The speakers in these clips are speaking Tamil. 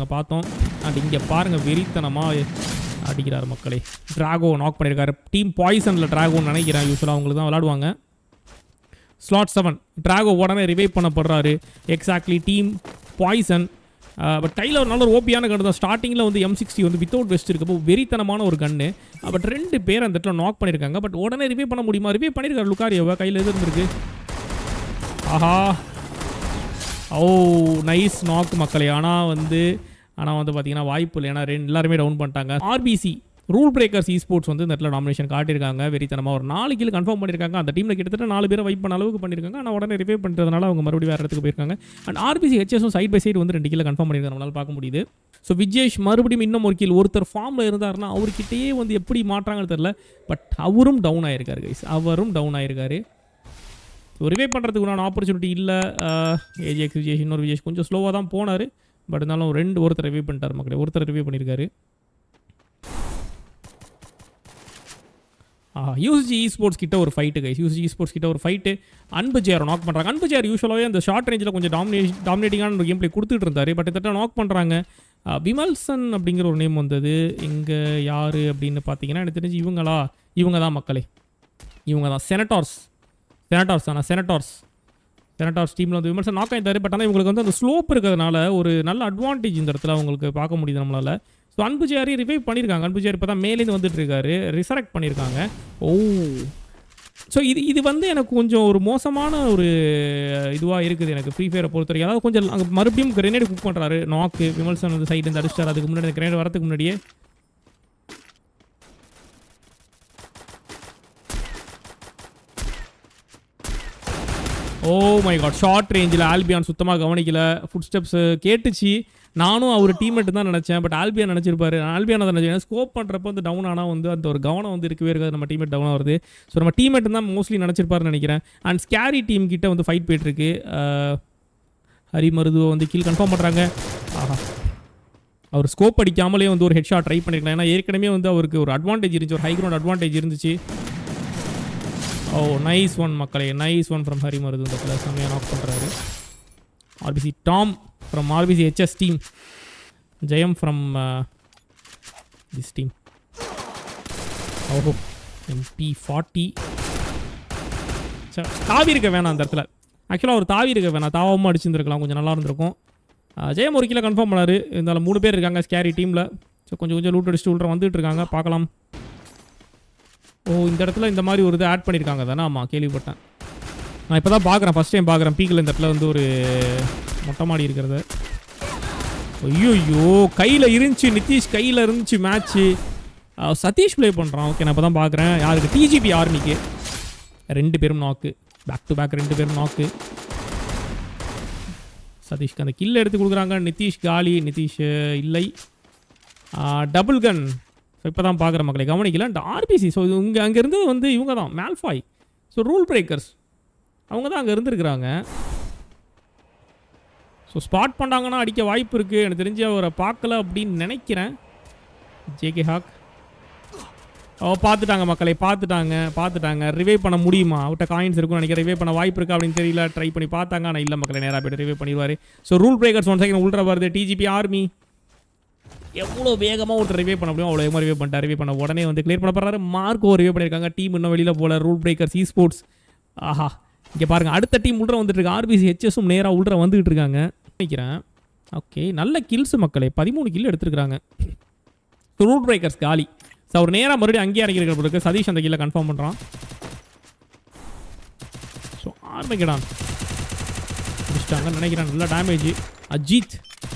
பார்த்தோம் அண்ட் இங்கே பாருங்கள் வெறித்தனமாக அடிக்கிறார் மக்களே டிராகோ நாக் பண்ணியிருக்காரு டீம் பாய்சனில் டிராகோன்னு நினைக்கிறேன் யூஸ்வலாக அவங்களுக்கு தான் விளாடுவாங்க ஸ்லாட் செவன் டிராகோ உடனே ரிவைவ் பண்ணப்படுறாரு எக்ஸாக்ட்லி டீம் பாய்சன் பட் கையில் ஒரு நல்ல ஒரு ஓபியான கன்று தான் ஸ்டார்டிங்கில் வந்து எம் சிக்ஸ்டி வந்து வித்தவுட் வெஸ்ட் இருக்கப்போ வெறித்தனமான ஒரு கன்று பட் ரெண்டு பேர் அந்த இடத்துல நாக் பண்ணியிருக்காங்க பட் உடனே ரிவைவ் பண்ண முடியுமா ரிவைவ் பண்ணியிருக்காரு லுக்காரியோவை கையில் எது இருந்திருக்கு ஆஹா ஓ நைஸ் நாக் மக்களே ஆனால் வந்து ஆனால் வந்து பார்த்தீங்கன்னா வாய்ப்பு இல்லை ஏன்னா ரெண்டு எல்லாருமே டவுன் பண்ணிட்டாங்க RPC rule breakers esports வந்து இந்த இடத்துல நாமினேஷன் காட்டியிருக்காங்க வெறித்தனமாக ஒரு நாலு கீழ் கன்ஃபார்ம் பண்ணியிருக்காங்க அந்த டீமில் கிட்டத்தட்ட நாலு பேரை வைப் பண்ண அளவுக்கு பண்ணியிருக்காங்க ஆனால் உடனே ரிவைவ் பண்ணுறதுனால அவங்க மறுபடியும் வேறு இடத்துக்கு போயிருக்காங்க அண்ட் ஆர்பிசி ஹெச்எஸும் சைட் பை சைடு வந்து ரெண்டு கீழே கன்ஃபார்ம் பண்ணியிருக்காங்க நம்மளால் பார்க்க முடியுது ஸோ விஜேஷ் மறுபடியும் இன்னும் ஒரு கீழ் ஒருத்தர் ஃபார்மில் இருந்தாருன்னா அவர்கிட்டயே வந்து எப்படி மாற்றாங்கன்னு தெரில பட் அவரும் டவுன் ஆயிருக்காரு கைஸ் அவரும் டவுன் ஆயிருக்காரு ஸோ ரிவே பண்ணுறதுக்கு உண்டான ஆப்பர்ச்சுனிட்டி இல்லை ஏஜெக்ஸ் விஜேஷ் இன்னொரு விஜேஷ் கொஞ்சம் ஸ்லோவாக தான் போனார் பட் இருந்தாலும் ரெண்டு ஒருத்தர் ரிவ்யூ பண்ணிட்டார் மக்களே ஒருத்தர் ரிவ்யூ பண்ணியிருக்காரு யூசிஜி இ ஸ்போர்ட்ஸ் கிட்ட ஒரு ஃபைட்டு கைஸ் யூசிஜி ஸ்போர்ட்ஸ் கிட்ட ஒரு ஃபைட்டு அன்பு சேர் நாக் பண்ணுறாங்க அன்பு சேர் யூஸ்வலாகவே அந்த ஷார்ட் ரேஞ்சில் கொஞ்சம் டாமினேஷன் டாமினேட்டிங்கான ஒரு கேம் பிளே கொடுத்துட்டு இருந்தாரு பட் இத்தட்ட நாக் பண்ணுறாங்க விமல்சன் அப்படிங்கிற ஒரு நேம் வந்தது இங்கே யார் அப்படின்னு பார்த்தீங்கன்னா எனக்கு தெரிஞ்சு இவங்களா இவங்க தான் மக்களே இவங்க தான் செனட்டார்ஸ் செனட்டார்ஸ் ஆனால் செனட்டார்ஸ் செனட்டார்ஸ் டீமில் வந்து விமர்சனம் நாக் ஆகிட்டாரு பட் ஆனால் இவங்களுக்கு வந்து அந்த ஸ்லோப் இருக்கிறதுனால ஒரு நல்ல அட்வான்டேஜ் இந்த இடத்துல அவங்களுக்கு பார்க்க முடியுது நம்மளால் ஸோ அன்புஜாரி ரிவைவ் பண்ணியிருக்காங்க அன்புஜாரி இப்போ தான் மேலேருந்து வந்துட்டு இருக்காரு ரிசரக்ட் பண்ணியிருக்காங்க ஓ ஸோ இது இது வந்து எனக்கு கொஞ்சம் ஒரு மோசமான ஒரு இதுவாக இருக்குது எனக்கு ஃப்ரீ ஃபயரை பொறுத்த வரைக்கும் அதாவது கொஞ்சம் அங்கே மறுபடியும் கிரனேட் குக் பண்ணுறாரு நாக்கு விமல்சன் வந்து சைடு இருந்து அடிச்சிட்டார் அதுக்கு முன்னாடி கிரனேட் வரதுக்கு முன்னாடியே ஓ மை காட் ஷார்ட் ரேஞ்சில் ஆல்பியான் சுத்தமாக கவனிக்கல ஃபுட் ஸ்டெப்ஸ் கேட்டுச்சு நானும் அவர் டீம்மேட் தான் நினச்சேன் பட் ஆல்பியான் நினச்சிருப்பாரு ஆல்பியான் அதை நினச்சேன் ஸ்கோப் பண்ணுறப்ப வந்து டவுன் ஆனால் வந்து அந்த ஒரு கவனம் வந்து இருக்கவே இருக்காது நம்ம டீம்மேட் டவுன் ஆகுது ஸோ நம்ம டீம்மேட் தான் மோஸ்ட்லி நினச்சிருப்பாருன்னு நினைக்கிறேன் அண்ட் ஸ்கேரி டீம் கிட்ட வந்து ஃபைட் போயிட்டுருக்கு ஹரி மருதுவை வந்து கீழ் கன்ஃபார்ம் பண்ணுறாங்க ஆஹா அவர் ஸ்கோப் அடிக்காமலே வந்து ஒரு ஹெட் ஷாட் ட்ரை பண்ணிருக்கலாம் ஏன்னா ஏற்கனவே வந்து அவருக்கு ஒரு அட்வான்டேஜ் இருந்துச்சு ஒரு ஹை கிரவுண்ட் அட்வான்டேஜ் இருந்துச்சு ஓ நைஸ் ஒன் மக்களே nice one from Hari Marudhu இந்த பிளஸ் செம்மையாக நாக் பண்ணுறாரு RPC Tom from RPC HS team Jayam from this team ஓஹோ எம்பி ஃபார்ட்டி தாவி இருக்க வேணாம் அந்த இடத்துல ஆக்சுவலாக ஒரு தாவி இருக்க வேணாம் தாவாமல் அடிச்சிருந்துருக்கலாம் கொஞ்சம் நல்லா இருந்திருக்கும் அஹ் ஜெயம் ஒரு கிலோ கன்ஃபார்ம் பண்ணாரு இருந்தாலும் மூணு பேர் இருக்காங்க ஸ்கேரி டீமில் ஸோ கொஞ்சம் கொஞ்சம் லூட் அடிச்சுட்டு உள்ள வந்துட்டு இருக்காங்க பார்க்கலாம் ஓ இந்த இடத்துல இந்த மாதிரி ஒரு இது ஆட் பண்ணியிருக்காங்க தானே ஆமாம் கேள்விப்பட்டேன் நான் இப்போ தான் பார்க்குறேன் ஃபஸ்ட் டைம் பார்க்குறேன் பீக்கில் இந்த இடத்துல வந்து ஒரு மொட்டை மாடி இருக்கிறது ஐயோ கையில் இருந்துச்சு நிதிஷ் கையில் இருந்துச்சு மேட்ச்சு சதீஷ் ப்ளே பண்ணுறான் ஓகே நான் இப்போ தான் பார்க்குறேன் யாருக்கு டிஜிபி ஆர்மிக்கு ரெண்டு பேரும் நாக்கு பேக் டு பேக் ரெண்டு பேரும் நாக்கு சதீஷ்க்கு அந்த கில் எடுத்து கொடுக்குறாங்க நிதிஷ் காலி நிதிஷ் இல்லை டபுள் கன் ஸோ இப்போ தான் பார்க்குற மக்களை கவனிக்கல அண்ட் ஆர்பிசி ஸோ இங்கே அங்கே இருந்தது வந்து இவங்க தான் மேல்ஃபாய் ஸோ ரூல் பிரேக்கர்ஸ் அவங்க தான் அங்கே இருந்திருக்கிறாங்க ஸோ ஸ்பாட் பண்ணாங்கன்னா அடிக்க வாய்ப்பு இருக்குது எனக்கு தெரிஞ்சு அவரை பார்க்கல அப்படின்னு நினைக்கிறேன் ஜேகே ஹாக் ஓ பார்த்துட்டாங்க மக்களை பார்த்துட்டாங்க பார்த்துட்டாங்க ரிவைவ் பண்ண முடியுமா அவட்ட காயின்ஸ் இருக்கும் நினைக்கிறேன் ரிவைவ் பண்ண வாய்ப்பு இருக்கா அப்படின்னு தெரியல ட்ரை பண்ணி பார்த்தாங்க ஆனால் இல்லை மக்களை நேராக போய்ட்டு ரிவைவ் பண்ணிடுவார் so rule breakers one second உள்ள வருது டிஜிபி ஆர்மி எவ்வளோ வேகமாக ஒருத்தர் ரிவே பண்ண முடியும் அவ்வளோ வேகமாக ரிவே பண்ணிட்டார் ரிவே பண்ண உடனே வந்து கிளியர் பண்ண போறாரு மார்க்கோ ரிவே பண்ணியிருக்காங்க டீம் இன்னும் வெளியில் போல ரூல் பிரேக்கர்ஸ் இ ஸ்போர்ட்ஸ் ஆஹா இங்கே பாருங்கள் அடுத்த டீம் உள்ள வந்துட்டு இருக்கு ஆர்பிசி ஹெச்எஸும் நேராக உள்ள வந்துகிட்டு இருக்காங்க நினைக்கிறேன் ஓகே நல்ல கில்ஸ் மக்களே பதிமூணு கில் எடுத்துருக்காங்க ரூல் பிரேக்கர்ஸ் காலி ஸோ அவர் நேராக மறுபடியும் அங்கேயே இறங்கியிருக்கிற பொழுது சதீஷ் அந்த கீழே கன்ஃபார்ம் பண்ணுறான் ஸோ ஆரம்பிக்கடான் முடிச்சிட்டாங்க நினைக்கிறேன் நல்ல டேமேஜ் அஜித்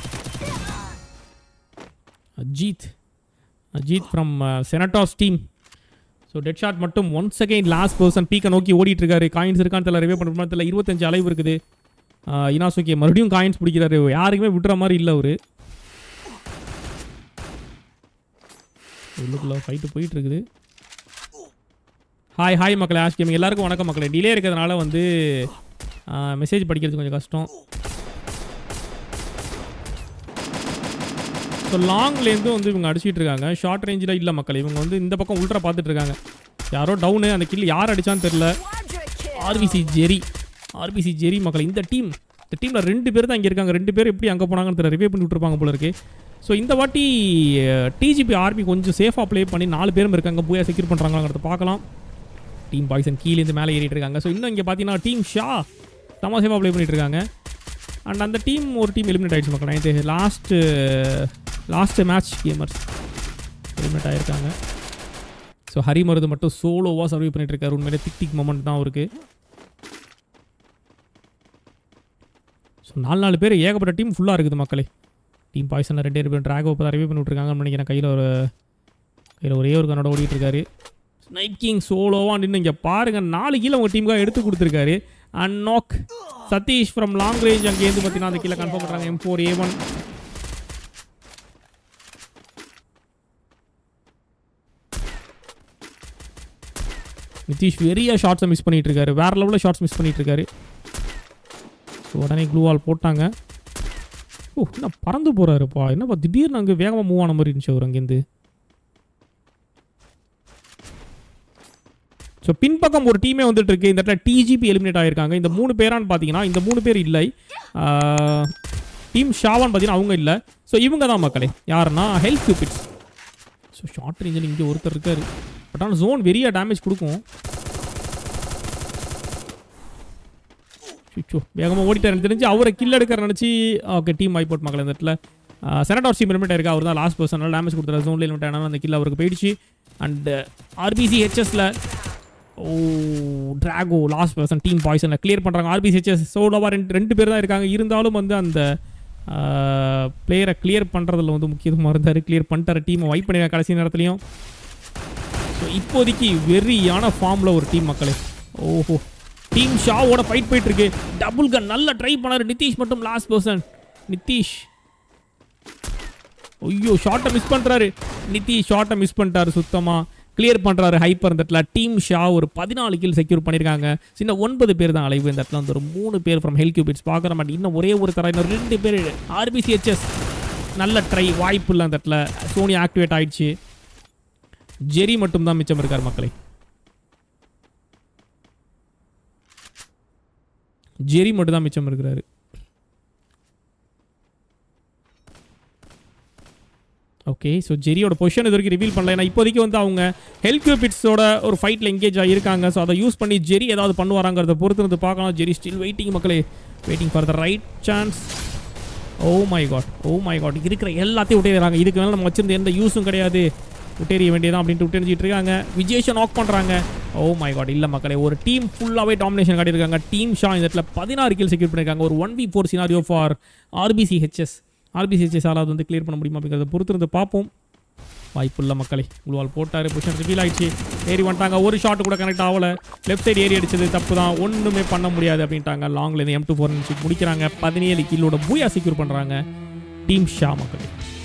அஜித் அஜித் ஃப்ரம் செனட்டாஸ் டீம் ஸோ டெட் ஷாட் மட்டும் ஒன் செகண்ட் லாஸ்ட் பர்சன் பீக்கை நோக்கி ஓடிட்டு இருக்காரு காயின்ஸ் இருக்கான்னு தெரியல ரிவே பண்ணுற தெரியல இருபத்தஞ்சு அளவு இருக்குது இனாசுக்கி மறுபடியும் காயின்ஸ் பிடிக்கிறாரு யாருக்குமே விட்டுற மாதிரி இல்லை அவரு உள்ளுக்குள்ள ஃபைட்டு போயிட்டு இருக்குது ஹாய் ஹாய் மக்களே ஆஷ் கேமிங் எல்லாருக்கும் வணக்கம் மக்களே டிலே இருக்கிறதுனால வந்து மெசேஜ் படிக்கிறது கொஞ்சம் கஷ்டம் ஸோ லாங்லேருந்து வந்து இவங்க அடிச்சிட்டு இருக்காங்க ஷார்ட் ரேஞ்சில் இல்லை மக்கள் இவங்க வந்து இந்த பக்கம் உள்ட்ரா பார்த்துட்டு இருக்காங்க யாரோ டவுனு அந்த கில் யார் அடிச்சான்னு தெரில ஆர்பிசி ஜெரி ஆர்பிசி ஜெரி மக்கள் இந்த டீம் இந்த டீமில் ரெண்டு பேர் தான் இங்கே இருக்காங்க ரெண்டு பேர் எப்படி அங்கே போனாங்கன்னு தெரியல ரிவே பண்ணி விட்டுருப்பாங்க போல இருக்கு ஸோ இந்த வாட்டி டிஜிபி ஆர்மி கொஞ்சம் சேஃபாக ப்ளே பண்ணி நாலு பேரும் இருக்காங்க பூயா செக்யூர் பண்ணுறாங்கிறத பார்க்கலாம் டீம் பாய்சன் கீழேருந்து மேலே ஏறிட்டு இருக்காங்க ஸோ இன்னும் இங்கே பார்த்தீங்கன்னா டீம் ஷா செம சேஃபாக ப்ளே பண்ணிட்டு இருக்காங்க அண்ட் அந்த டீம் ஒரு டீம் எலிமினேட் ஆயிடுச்சு மக்கள் இது last last match gamers eliminate ஆகிருக்காங்க ஸோ ஹரி மருது மட்டும் சோலோவாக சர்வே பண்ணிட்டு இருக்காரு உண்மையிலே திக் திக் மொமெண்ட் தான் அவருக்கு ஸோ நாலு நாலு பேர் ஏகப்பட்ட டீம் ஃபுல்லாக இருக்குது மக்களே டீம் பாய்சனில் ரெண்டே பேர் ட்ராகோ இப்போ தான் ரிவ்யூ பண்ணி விட்ருக்காங்கன்னு நினைக்கிறேன் கையில் ஒரு கையில் ஒரே ஒரு கண்ணோட ஓடிட்டு இருக்காரு ஸ்னைப் கிங் சோலோவாக நின்று இங்கே பாருங்கள் நாலு கீழே உங்கள் டீமுக்காக எடுத்து கொடுத்துருக்காரு and knock Satish from long range அங்கேருந்து பார்த்தீங்கன்னா அந்த கீழே கன்ஃபார்ம் பண்ணுறாங்க M four A one Nitish வெறியா ஷார்ட்ஸை மிஸ் பண்ணிட்டு இருக்காரு வேற லெவலில் ஷார்ட்ஸ் மிஸ் பண்ணிட்டு இருக்காரு ஸோ உடனே க்ளூ வால் போட்டாங்க ஓ என்ன பறந்து போறாருப்பா என்னப்பா திடீர்னு அங்கே வேகமாக மூவ் ஆன மாதிரி இருந்துச்சு அவர் அங்கேருந்து ஸோ பின்பக்கம் ஒரு டீமே வந்துட்டு இருக்கு இந்த இடத்துல டிஜிபி எலிமினேட் ஆயிருக்காங்க இந்த மூணு பேரான்னு பார்த்தீங்கன்னா இந்த மூணு பேர் இல்லை டீம் ஷாவான்னு பார்த்தீங்கன்னா அவங்க இல்லை ஸோ இவங்க தான் மக்களே யாருன்னா ஹெல்த் கியூபிட்ஸ் ஸோ ஷார்ட் ரேஞ்சில் இங்கே ஒருத்தர் இருக்காரு பட் ஆனால் ஜோன் வெறியா டேமேஜ் கொடுக்கும் சுச்சோ வேகமாக ஓடிட்டார் தெரிஞ்சு அவரை கில் எடுக்கிற நினச்சி ஓகே டீம் வைப் அவுட் மக்கள் இந்த இடத்துல செனடார் டீம் எலிமெண்ட் இருக்கு அவர் தான் லாஸ்ட் பர்சன் டேமேஜ் கொடுத்தாரு ஜோனில் எலிமெண்ட் ஆனால் அந்த கில் அவருக்கு போயிடுச்சு அண்ட் ஆர்பிசி ஹெச்எஸில் oh Draco last person team பாய்சனில் கிளியர் பண்ணுறாங்க ஆர்பிசி ஹெச்எஸ் சோலோவாக ரெண்டு ரெண்டு பேர் தான் இருக்காங்க இருந்தாலும் வந்து அந்த பிளேயரை கிளியர் பண்ணுறதுல வந்து முக்கியத்துவமாக இருந்தார் கிளியர் பண்ணிட்டார் டீமை வைப் பண்ணிடுறாங்க கடைசி நேரத்துலையும் ஸோ இப்போதைக்கு வெறியான ஃபார்மில் ஒரு டீம் மக்களே ஓஹோ டீம் ஷாவோட ஃபைட் போயிட்டு இருக்கு டபுள் கன் நல்லா ட்ரை பண்ணாரு நிதிஷ் மட்டும் லாஸ்ட் பர்சன் நிதிஷ் ஐயோ ஷார்ட்டை மிஸ் பண்ணுறாரு நிதிஷ் ஷார்ட்டை மிஸ் பண்ணிட்டாரு சுத்தமாக கிளியர் பண்ணுறாரு ஹைப்பர் இந்த இடத்துல டீம் ஷா ஒரு பதினாலு கில் செக்யூர் பண்ணியிருக்காங்க சின்ன ஒன்பது பேர் தான் அலைவு இந்த இடத்துல வந்து ஒரு மூணு பேர் ஃப்ரம் ஹெல் கியூபிட்ஸ் பார்க்குற மாட்டேன் இன்னும் ஒரே ஒரு தர இன்னும் ரெண்டு பேர் ஆர்பிசிஹெச்எஸ் நல்ல ட்ரை வாய்ப்பு இல்லை அந்த இடத்துல சோனி ஆக்டிவேட் ஆயிடுச்சு ஜெரி மட்டும் தான் மிச்சம் இருக்கார் மக்களை ஜெரி மட்டும் தான் மிச்சம் இருக்கிறாரு ஓகே ஸோ ஜெரியோட பொசிஷன் இது வரைக்கும் ரிவீல் பண்ணல ஏன்னா இப்போதைக்கு வந்து அவங்க ஹெல்கியூபிட்ஸோட ஒரு ஃபைட்டில் எங்கேஜ் ஆகியிருக்காங்க ஸோ அதை யூஸ் பண்ணி ஜெரி ஏதாவது பண்ணுவாராங்கிறத பொறுத்து இருந்து பார்க்கலாம் ஜெரி ஸ்டில் வெயிட்டிங் மக்களே waiting for the right chance oh my god oh my god இருக்கிற எல்லாத்தையும் விட்டேறாங்க இதுக்கு மேலே நம்ம வச்சிருந்த எந்த யூஸும் கிடையாது விட்டேறிய வேண்டியதான் அப்படின்ட்டு விட்டெறிஞ்சிட்டு இருக்காங்க விஜேஷை நாக் பண்ணுறாங்க ஓ மை காட் இல்லை மக்களே ஒரு டீம் ஃபுல்லாகவே டாமினேஷன் காட்டியிருக்காங்க டீம் ஷா இந்த இடத்துல பதினாறு கில் செக்யூர் பண்ணியிருக்காங்க ஒரு one v four scenario for RPC HS RPC HS ஆளாவது வந்து கிளியர் பண்ண முடியுமா அப்படிங்கிறத பொறுத்து இருந்து பார்ப்போம் வாய்ப்புள்ள மக்களே உள்வால் போட்டார் பொசிஷன் ரிவீல் ஆயிடுச்சு ஏறி வந்துட்டாங்க ஒரு ஷாட் கூட கனெக்ட் ஆகல லெஃப்ட் சைடு ஏறி அடிச்சது தப்பு தான் ஒன்றுமே பண்ண முடியாது அப்படின்ட்டாங்க லாங்லேருந்து எம் டூ ஃபோர் முடிக்கிறாங்க பதினேழு கில்லோட பூயா செக்யூர் பண்ணுறாங்க டீம் ஷா மக்களே